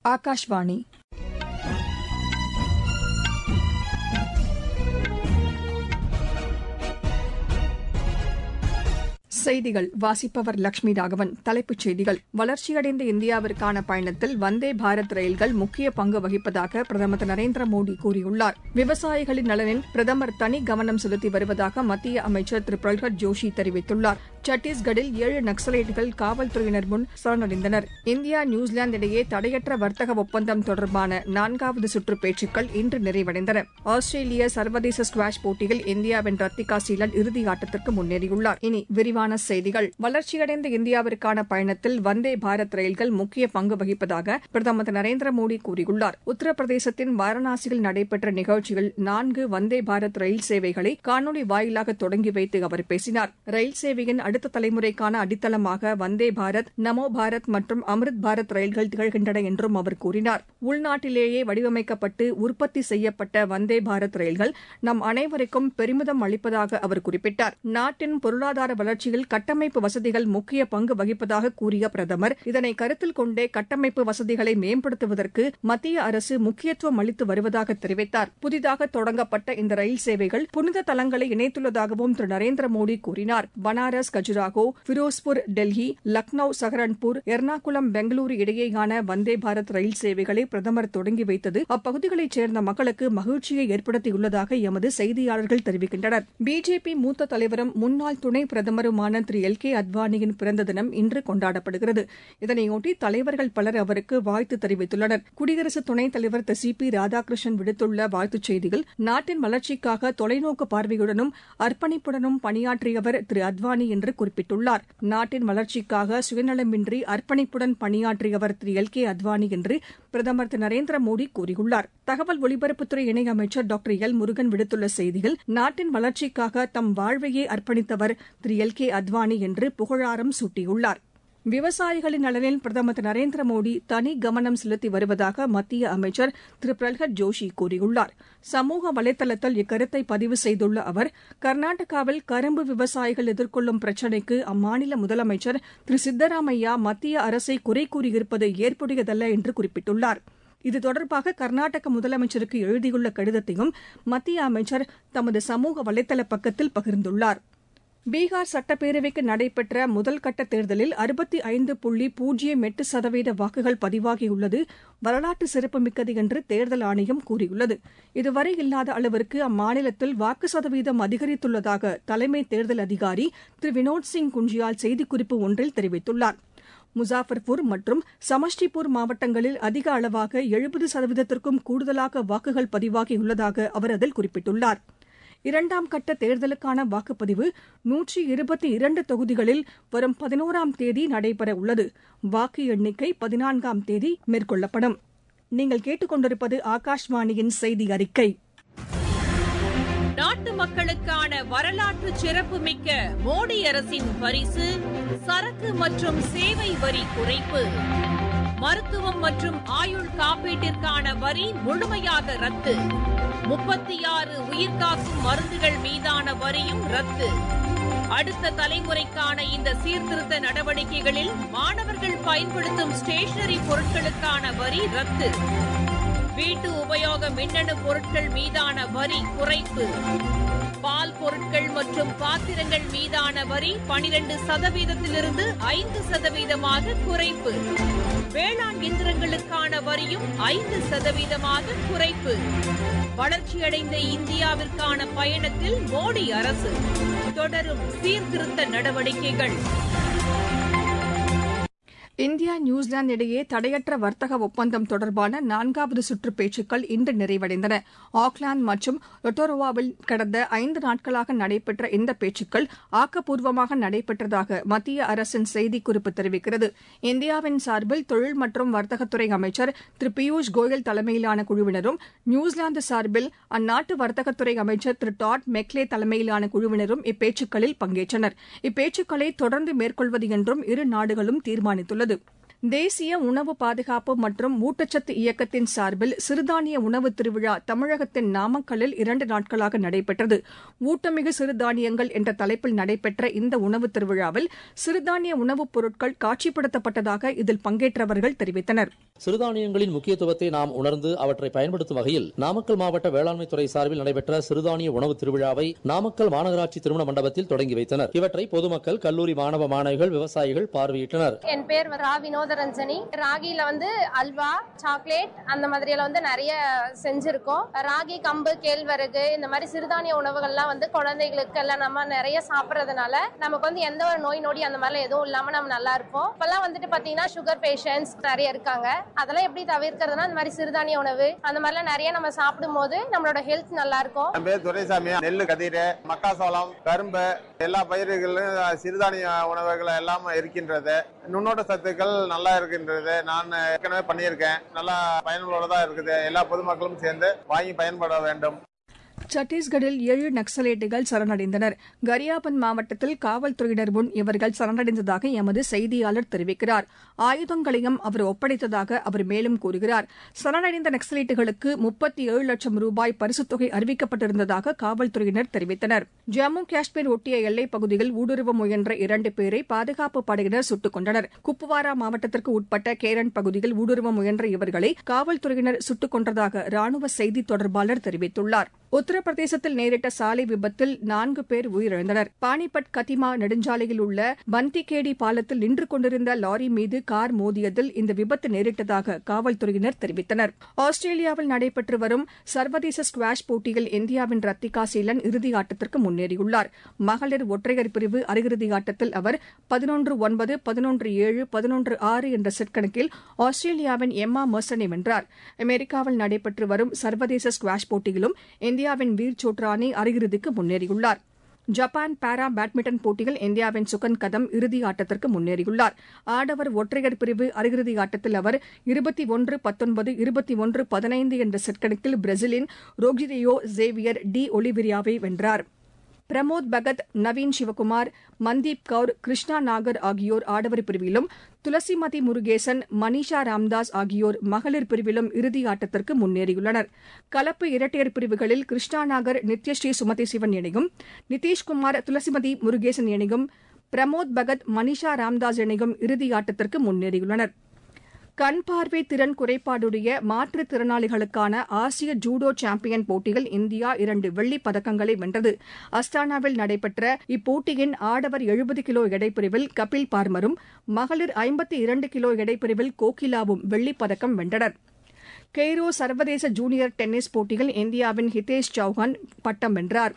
ஆகாஷ்வாணி செய்திகள் வாசிப்பவர் லட்சுமி ராகவன் தலைப்புச் செய்திகள் வளர்ச்சியடைந்த இந்தியாவிற்கான பயணத்தில் வந்தே பாரத் ரயில்கள் முக்கிய பங்கு வகிப்பதாக பிரதமர் திரு நரேந்திர மோடி கூறியுள்ளார் விவசாயிகளின் நலனில் பிரதமர் தனி கவனம் செலுத்தி வருவதாக மத்திய அமைச்சர் திரு பிரல்ஹத் ஜோஷி தெரிவித்துள்ளார் சத்தீஸ்கட்டில் ஏழு நக்சலைட்டுகள் காவல்துறையினர் முன் சரணடைந்தனர் இந்தியா நியூசிலாந்து இடையே தடையற்ற வர்த்தக ஒப்பந்தம் தொடர்பான நான்காவது சுற்று பேச்சுக்கள் இன்று நிறைவடைந்தன ஆஸ்திரேலிய சர்வதேச ஸ்குவாஷ் போட்டியில் இந்தியாவின் ரத்திகா சீலன் இறுதி ஆட்டத்திற்கு முன்னேறியுள்ளார் இனி விரிவான செய்திகள் வளர்ச்சியடைந்த இந்தியாவிற்கான பயணத்தில் வந்தே பாரத் ரயில்கள் முக்கிய பங்கு வகிப்பதாக பிரதமர் திரு நரேந்திர மோடி கூறியுள்ளார் உத்தரப்பிரதேசத்தின் வாரணாசியில் நடைபெற்ற நிகழ்ச்சியில் நான்கு வந்தே பாரத் ரயில் சேவைகளை காணொலி வாயிலாக தொடங்கி வைத்து அவர் பேசினார் ரயில் சேவையின் அடுத்த தலைமுறைக்கான அடித்தளமாக வந்தே பாரத் நமோ பாரத் மற்றும் அம்ரித் பாரத் ரயில்கள் திகழ்கின்றன என்றும் அவர் கூறினார் உள்நாட்டிலேயே வடிவமைக்கப்பட்டு உற்பத்தி செய்யப்பட்ட வந்தே பாரத் ரயில்கள் நம் அனைவருக்கும் பெருமிதம் அளிப்பதாக அவர் குறிப்பிட்டார் நாட்டின் பொருளாதார வளர்ச்சியில் கட்டமைப்பு வசதிகள் முக்கிய பங்கு வகிப்பதாக கூறிய பிரதமர் இதனை கருத்தில் கொண்டே கட்டமைப்பு வசதிகளை மேம்படுத்துவதற்கு மத்திய அரசு முக்கியத்துவம் அளித்து வருவதாக தெரிவித்தார் புதிதாக தொடங்கப்பட்ட இந்த ரயில் சேவைகள் புனித தலங்களை இணைத்துள்ளதாகவும் திரு நரேந்திர மோடி கூறினார் பனாரஸ் கஜுராகோ ஃபிரோஸ்பூர் டெல்லி லக்னோ சஹரன்பூர் எர்ணாகுளம் பெங்களூரு இடையேயான வந்தே பாரத் ரயில் சேவைகளை பிரதமர் தொடங்கி வைத்தது அப்பகுதிகளைச் சேர்ந்த மக்களுக்கு மகிழ்ச்சியை ஏற்படுத்தியுள்ளதாக எமது செய்தியாளர்கள் தெரிவிக்கின்றனர் பிஜேபி மூத்த தலைவரும் முன்னாள் துணை பிரதமருமான திரு எல் கே அத்வானியின் பிறந்த தினம் இன்று கொண்டாடப்படுகிறது இதனையொட்டி தலைவர்கள் பலர் அவருக்கு வாழ்த்து தெரிவித்துள்ளனர் குடியரசு துணைத் தலைவர் திரு சி பி ராதாகிருஷ்ணன் விடுத்துள்ள வாழ்த்துச் செய்தியில் நாட்டின் வளர்ச்சிக்காக தொலைநோக்கு பார்வையுடனும் அர்ப்பணிப்புடனும் பணியாற்றியவர் திரு அத்வானி என்று குறிப்பிட்டுள்ளார் நாட்டின் வளர்ச்சிக்காக சுயநலமின்றி அர்ப்பணிப்புடன் பணியாற்றியவர் திரு எல் கே அத்வானி என்று பிரதமர் திரு நரேந்திர மோடி கூறியுள்ளார் தகவல் ஒலிபரப்புத்துறை இணையமைச்சர் டாக்டர் எல் முருகன் விடுத்துள்ள செய்தியில் நாட்டின் வளர்ச்சிக்காக தம் வாழ்வையே அர்ப்பணித்தவர் திரு எல் கே அத்வானி என்று புகழாரம் சூட்டியுள்ளார் விவசாயிகளின் நலனில் பிரதமர் திரு நரேந்திர மோடி தனி கவனம் செலுத்தி வருவதாக மத்திய அமைச்சர் திரு பிரல்ஹத் ஜோஷி கூறியுள்ளார் சமூக வலைதளத்தில் இக்கருத்தை பதிவு செய்துள்ள அவர் கர்நாடகாவில் கரும்பு விவசாயிகள் எதிர்கொள்ளும் பிரச்சினைக்கு அம்மாநில முதலமைச்சர் திரு சித்தராமையா மத்திய அரசை குறை கூறியிருப்பது ஏற்புடையதல்ல என்று குறிப்பிட்டுள்ளார் இது தொடர்பாக கர்நாடக முதலமைச்சருக்கு எழுதியுள்ள கடிதத்தையும் மத்திய அமைச்சர் தமது சமூக வலைதள பக்கத்தில் பகிர்ந்துள்ளார் பீகார் சட்டப்பேரவைக்கு நடைபெற்ற முதல்கட்ட தேர்தலில் அறுபத்தி ஐந்து புள்ளி பூஜ்ஜியம் எட்டு சதவீத வாக்குகள் பதிவாகியுள்ளது வரலாற்று சிறப்புமிக்கது என்று தேர்தல் ஆணையம் கூறியுள்ளது இதுவரை இல்லாத அளவிற்கு அம்மாநிலத்தில் வாக்கு சதவீதம் அதிகரித்துள்ளதாக தலைமை தேர்தல் அதிகாரி திரு வினோத் சிங் குஞ்சியால் செய்திக்குறிப்பு ஒன்றில் தெரிவித்துள்ளார் முசாஃபர்பூர் மற்றும் சமஷ்டிபூர் மாவட்டங்களில் அதிக அளவாக எழுபது சதவீதத்திற்கும் கூடுதலாக வாக்குகள் பதிவாகியுள்ளதாக அவர் அதில் குறிப்பிட்டுள்ளார் இரண்டாம் கட்ட தேர்தலுக்கான வாக்குப்பதிவு நூற்றி இருபத்தி இரண்டு தொகுதிகளில் வரும் பதினோராம் தேதி நடைபெற உள்ளது வாக்கு எண்ணிக்கை பதினான்காம் தேதி மேற்கொள்ளப்படும் நீங்கள் கேட்டுக்கொண்டிருப்பது ஆகாஷ்வாணியின் செய்தி அறிக்கை நாட்டு மக்களுக்கான வரலாற்று சிறப்புமிக்க மோடி அரசின் பரிசு சரக்கு மற்றும் சேவை வரி குறைப்பு மருத்துவம் மற்றும் ஆயுள் காப்பீட்டிற்கான வரி முழுமையாக ரத்து முப்பத்தி ஆறு உயிர்காக்கும் மருந்துகள் மீதான வரியும் ரத்து அடுத்த தலைமுறைக்கான இந்த சீர்திருத்த நடவடிக்கைகளில் மாணவர்கள் பயன்படுத்தும் ஸ்டேஷனரி பொருட்களுக்கான வரி ரத்து வீட்டு உபயோக மின்னணு பொருட்கள் மீதான வரி குறைப்பு பால் பொருட்கள் மற்றும் பாத்திரங்கள் மீதான வரி பனிரெண்டு சதவீதத்திலிருந்து ஐந்து சதவீதமாக குறைப்பு வேளாண் இயந்திரங்களுக்கான வரியும் ஐந்து சதவீதமாக குறைப்பு வளர்ச்சியடைந்த இந்தியாவிற்கான பயணத்தில் மோடி அரசு தொடரும் சீர்திருத்த நடவடிக்கைகள் இந்தியா நியூசிலாந்து இடையே தடையற்ற வர்த்தக ஒப்பந்தம் தொடர்பான நான்காவது சுற்று பேச்சுக்கள் இன்று நிறைவடைந்தன ஆக்லாந்து மற்றும் ரொட்டோரோவாவில் கடந்த ஐந்து நாட்களாக நடைபெற்ற இந்த பேச்சுக்கள் ஆக்கப்பூர்வமாக நடைபெற்றதாக மத்திய அரசின் செய்திக்குறிப்பு தெரிவிக்கிறது இந்தியாவின் சார்பில் தொழில் மற்றும் வர்த்தகத்துறை அமைச்சர் திரு பியூஷ் கோயல் தலைமையிலான குழுவினரும் நியூசிலாந்து சார்பில் அந்நாட்டு வர்த்தகத்துறை அமைச்சர் திரு டாட் மெக்லே தலைமையிலான குழுவினரும் இப்பேச்சுக்களில் பங்கேற்றனர் இப்பேச்சுக்களை தொடர்ந்து மேற்கொள்வது என்றும் இரு நாடுகளும் தீர்மானித்துள்ளது தேசிய உணவு பாதுகாப்பு மற்றும் ஊட்டச்சத்து இயக்கத்தின் சார்பில் சிறுதானிய உணவு திருவிழா தமிழகத்தின் நாமக்கல்லில் இரண்டு நாட்களாக நடைபெற்றது ஊட்டமிகு சிறுதானியங்கள் என்ற தலைப்பில் நடைபெற்ற இந்த உணவு திருவிழாவில் சிறுதானிய உணவுப் பொருட்கள் காட்சிப்படுத்தப்பட்டதாக இதில் பங்கேற்றவர்கள் தெரிவித்தனர் சிறுதானியங்களின் முக்கியத்துவத்தை நாம் உணர்ந்து அவற்றை பயன்படுத்தும் வகையில் நாமக்கல் மாவட்ட வேளாண்மை துறை சார்பில் நடைபெற்ற சிறுதானிய உணவு திருவிழாவை நாமக்கல் மாநகராட்சி திருமண மண்டபத்தில் தொடங்கி வைத்தனர் இவற்றை பொதுமக்கள் கல்லூரி மாணவ மாணவிகள் விவசாயிகள் பார்வையிட்டனர் என் பேர் ரா வினோதரஞ்சனி ராகில வந்து அல்வா சாக்லேட் அந்த மாதிரி எல்லாம் வந்து நிறைய செஞ்சிருக்கோம் ராகி கம்பு கேழ்வரகு இந்த மாதிரி சிறுதானிய உணவுகள்லாம் வந்து குழந்தைகளுக்கு எல்லாம் நம்ம நிறைய சாப்பிட்றதுனால நமக்கு வந்து எந்த ஒரு நோய் நொடி அந்த மாதிரிலாம் எதுவும் இல்லாம நம்ம நல்லா இருப்போம் இப்பெல்லாம் வந்துட்டு பாத்தீங்கன்னா சுகர் பேஷண்ட்ஸ் நிறைய இருக்காங்க அதெல்லாம் எப்படி தவிர்க்கிறதுனா இந்த மாதிரி சிறுதானிய உணவு அந்த மாதிரிலாம் நிறைய நம்ம சாப்பிடும் போது நம்மளோட ஹெல்த் நல்லா இருக்கும் என் பேர் துரைசாமி நெல்லு கதிர் மக்காசோளம் கரும்பு எல்லா பயிர்களும் சிறுதானிய உணவுகள் எல்லாம் இருக்கின்றது நுண்ணோட்ட சத்துக்கள் நல்லா இருக்கின்றது நான் ஏற்கனவே பண்ணியிருக்கேன் நல்லா பயனுள்ளதா இருக்குது எல்லா பொதுமக்களும் சேர்ந்து வாங்கி பயன்பட வேண்டும் சத்தீஸ்கரில் ஏழு நக்சலைட்டுகள் சரணடைந்தனர் கரியாபன் மாவட்டத்தில் காவல்துறையினர் முன் இவர்கள் சரணடைந்ததாக எமது செய்தியாளர் தெரிவிக்கிறார் ஆயுதங்களையும் அவர் ஒப்படைத்ததாக அவர் மேலும் கூறுகிறார் சரணடைந்த நக்சலைட்டுகளுக்கு முப்பத்தி ஏழு லட்சம் ரூபாய் பரிசுத் தொகை அறிவிக்கப்பட்டிருந்ததாக காவல்துறையினர் தெரிவித்தனர் ஜம்மு காஷ்மீர் ஒட்டிய எல்லைப் பகுதியில் ஊடுருவ முயன்ற இரண்டு பேரை பாதுகாப்பு படையினர் சுட்டுக் கொண்டனர் குப்வாரா மாவட்டத்திற்கு உட்பட்ட கேரன் பகுதியில் ஊடுருவ முயன்ற இவர்களை காவல்துறையினர் சுட்டுக் கொன்றதாக ராணுவ செய்தி தொடர்பாளர் தெரிவித்துள்ளார் உத்தரப்பிரதேசத்தில் நேரிட்ட சாலை விபத்தில் நான்கு பேர் உயிரிழந்தனர் பானிபட் கத்திமா நெடுஞ்சாலையில் உள்ள பந்திகேடி பாலத்தில் நின்று கொண்டிருந்த லாரி மீது கார் மோதியதில் இந்த விபத்து நேரிட்டதாக காவல்துறையினர் தெரிவித்தனர் ஆஸ்திரேலியாவில் நடைபெற்று வரும் சர்வதேச ஸ்குவாஷ் போட்டியில் இந்தியாவின் ரத்திகா சீலன் இறுதி ஆட்டத்திற்கு முன்னேறியுள்ளார் மகளிர் ஒற்றையர் பிரிவு அரையிறுதி ஆட்டத்தில் அவர் பதினொன்று ஒன்பது பதினொன்று ஏழு பதினொன்று ஆறு என்ற செட் கணக்கில் ஆஸ்திரேலியாவின் எம்மா மர்சனை வென்றார் அமெரிக்காவில் நடைபெற்று வரும் சர்வதேச ஸ்குவாஷ் போட்டியிலும் இந்தியாவின் வீர் சோட்ரானி அரையிறுதிக்கு முன்னேறியுள்ளார் ஜப்பான் பாரா பேட்மிண்டன் போட்டியில் இந்தியாவின் சுகன் கதம் இறுதி ஆட்டத்திற்கு முன்னேறியுள்ளார் ஆடவர் ஒற்றையர் பிரிவு அரையிறுதி ஆட்டத்தில் அவர் இருபத்தி ஒன்று பத்தொன்பது இருபத்தி ஒன்று பதினைந்து என்ற செட் கணக்கில் பிரேசிலின் ரோகிரியோ ஜேவியர் டி ஒலிவிரியாவை வென்றார் பிரமோத் பகத் நவீன் சிவகுமார் மந்தீப் கவுர் கிருஷ்ணா நாகர் ஆகியோர் ஆடவர் பிரிவிலும் துளசிமதி முருகேசன் மனிஷா ராம்தாஸ் ஆகியோர் மகளிர் பிரிவிலும் இறுதி ஆட்டத்திற்கு முன்னேறியுள்ளனர் கலப்பு இரட்டையர் பிரிவுகளில் கிருஷ்ணா நாகர் நித்யஸ்ரீ சுமதி சிவன் இணையும் நிதிஷ்குமார் துளசிமதி முருகேசன் இணையும் பிரமோத் பகத் மனிஷா ராம்தாஸ் இணையும் இறுதி ஆட்டத்திற்கு முன்னேறியுள்ளனர் கண் பார்வை திறன் குறைபாடுடைய மாற்றுத்திறனாளிகளுக்கான ஆசிய ஜூடோ சாம்பியன் போட்டியில் இந்தியா இரண்டு வெள்ளிப் பதக்கங்களை வென்றது அஸ்தானாவில் நடைபெற்ற இப்போட்டியின் ஆடவர் எழுபது கிலோ எடைப்பிரிவில் கபில் பார்மரும் மகளிர் ஐம்பத்தி இரண்டு கிலோ எடைப்பிரிவில் கோகிலாவும் வெள்ளிப் பதக்கம் வென்றனர் கெய்ரோ சர்வதேச ஜூனியர் டென்னிஸ் போட்டியில் இந்தியாவின் ஹிதேஷ் சௌஹான் பட்டம் வென்றார்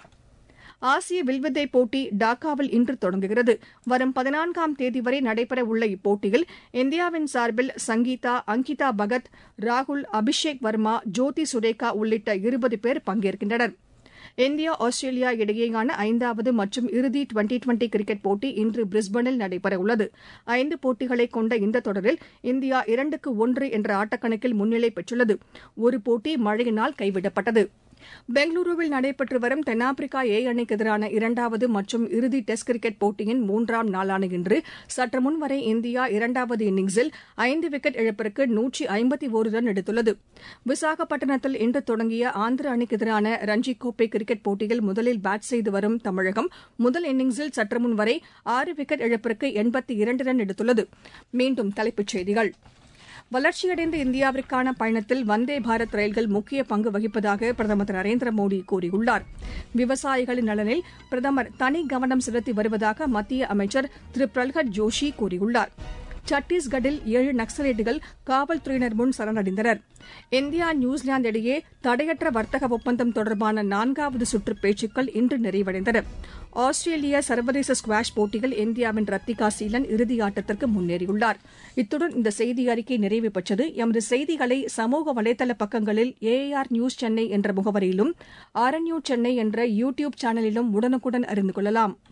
ஆசிய வில்வித்தை போட்டி டாக்காவில் இன்று தொடங்குகிறது வரும் பதினான்காம் தேதி வரை நடைபெறவுள்ள இப்போட்டியில் இந்தியாவின் சார்பில் சங்கீதா அங்கிதா பகத் ராகுல் அபிஷேக் வர்மா ஜோதி சுரேகா உள்ளிட்ட இருபது பேர் பங்கேற்கின்றனர் இந்தியா ஆஸ்திரேலியா இடையேயான ஐந்தாவது மற்றும் இறுதி டுவெண்டி டுவெண்டி கிரிக்கெட் போட்டி இன்று பிரிஸ்பனில் நடைபெறவுள்ளது ஐந்து போட்டிகளை கொண்ட இந்த தொடரில் இந்தியா இரண்டுக்கு ஒன்று என்ற ஆட்டக்கணக்கில் முன்னிலை பெற்றுள்ளது ஒரு போட்டி மழையினால் கைவிடப்பட்டது பெங்களூருவில் நடைபெற்று வரும் தென்னாப்பிரிக்கா ஏ அணிக்கு எதிரான இரண்டாவது மற்றும் இறுதி டெஸ்ட் கிரிக்கெட் போட்டியின் மூன்றாம் நாளான இன்று சற்று முன் வரை இந்தியா இரண்டாவது இன்னிங்ஸில் ஐந்து விக்கெட் இழப்பிற்கு நூற்றி ஐம்பத்தி ஒரு ரன் எடுத்துள்ளது விசாகப்பட்டினத்தில் இன்று தொடங்கிய ஆந்திர அணிக்கு எதிரான ரஞ்சி கோப்பை கிரிக்கெட் போட்டியில் முதலில் பேட் செய்து வரும் தமிழகம் முதல் இன்னிங்ஸில் சற்று முன் வரை ஆறு விக்கெட் இழப்பிற்கு எண்பத்தி இரண்டு ரன் எடுத்துள்ளது மீண்டும் தலைப்புச் செய்திகள் வளர்ச்சியடைந்த இந்தியாவிற்கான பயணத்தில் வந்தே பாரத் ரயில்கள் முக்கிய பங்கு வகிப்பதாக பிரதமர் திரு நரேந்திர மோடி கூறியுள்ளார் விவசாயிகளின் நலனில் பிரதமர் தனி கவனம் செலுத்தி வருவதாக மத்திய அமைச்சர் திரு பிரல்ஹத் ஜோஷி கூறியுள்ளார் சத்தீஸ்கட்டில் ஏழு நக்சலைட்டுகள் காவல்துறையினர் முன் சரணடைந்தனர் இந்தியா நியூசிலாந்து இடையே தடையற்ற வர்த்தக ஒப்பந்தம் தொடர்பான நான்காவது சுற்று பேச்சுக்கள் இன்று நிறைவடைந்தன ஆஸ்திரேலிய சர்வதேச ஸ்குவாஷ் போட்டியில் இந்தியாவின் ரத்திகா சீலன் இறுதி ஆட்டத்திற்கு முன்னேறியுள்ளார் இத்துடன் இந்த செய்தி அறிக்கை நிறைவு பெற்றது எமது செய்திகளை சமூக வலைதள பக்கங்களில் ஏஆர் நியூஸ் சென்னை என்ற முகவரியிலும் ஆர்என்யூ சென்னை என்ற யூ டியூப் சேனலிலும் உடனுக்குடன் அறிந்து கொள்ளலாம்